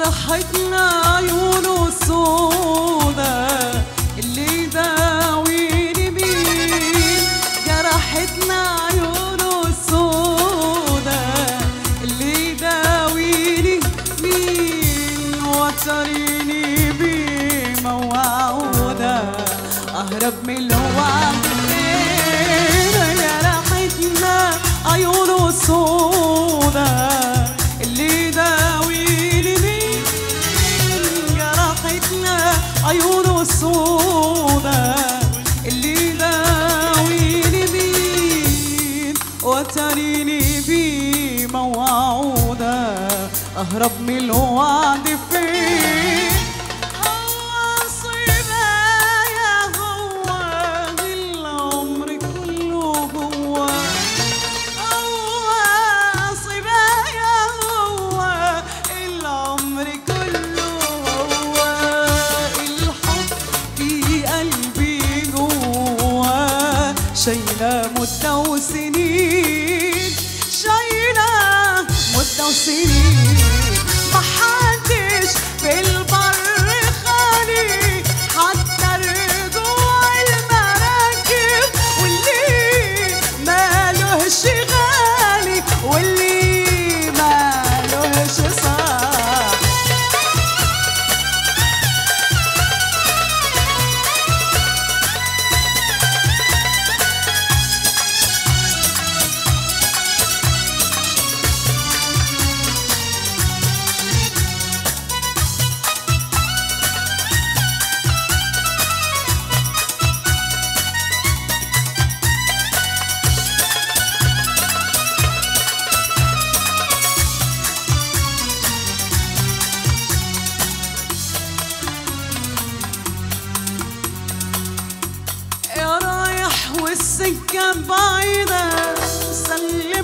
جرحتنا عيونه السودا اللي داويني مين جرحتنا عيونه السودا اللي داويني مين وتريني بموعودة أهرب من الوعد جرحتنا عيونه السودا اللي داويني مين جرحتنا عيونه السودا اللي داويني مين وتريني بموعودة أهرب من الوعد فين هو صبايا هو العمر كله هو هو صبايا هو العمر كله هو الحب في قلبي جوا شايلة مدة وسنين شايلة مدة وسنين محدش في البر خالي حتى رجوع المراكب واللي مالهش غالي واللي مالهش صاح يا رايح والسكة بعيدة سلم